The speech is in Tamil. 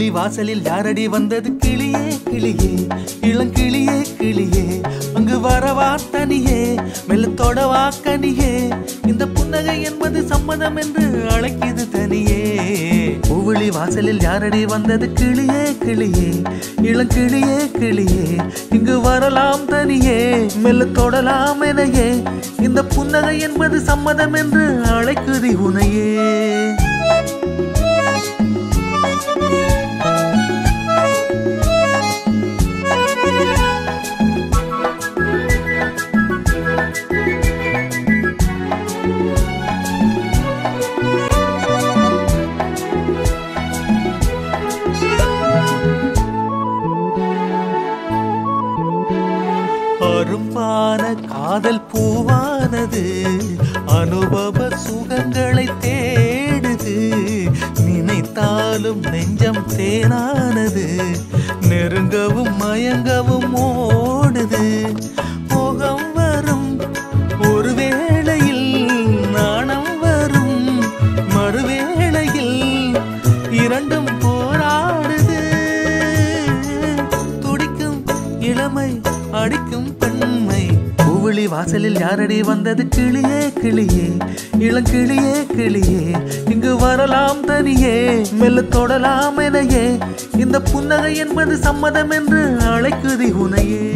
பூவிழி வாசலில் யாரடி வந்தது கிளியே கிளியே இளங்கிளியே கிளியே அங்கு வரவா தனியே மெல்லத்தோடவா கனியே இந்த புன்னகை என்பது சம்மதம் என்று அழைக்குது தனியே பூவிழி வாசலில் யாரடி வந்தது கிளியே கிளியே இளங்கிளியே கிளியே இங்கு வரலாம் தனியே மெல்ல தொடலாம் எனையே இந்த புன்னகை என்பது சம்மதம் என்று அழைக்குதி உனையே அரும்பான காதல் பூவானது அனுபவ சுகங்களை தேடுது நினைத்தாலும் நெஞ்சம் தேனானது நெருங்கவும் மயங்கவும் ஓடுது முகம் வரும் ஒரு வேளையில் நாணம் வரும் மறுவேளையில் இரண்டும் போராடுது துடிக்கும் இளமை அடிக்கும் பெண்மை பூவிழி வாசலில் யாரடி வந்தது கிளியே கிளியே இளங்கிளியே கிளியே இங்கு வரலாம் தனியே மெல்ல தொடலாம் எனையே இந்த புன்னகை என்பது சம்மதம் என்று அழைக்குதி உனையே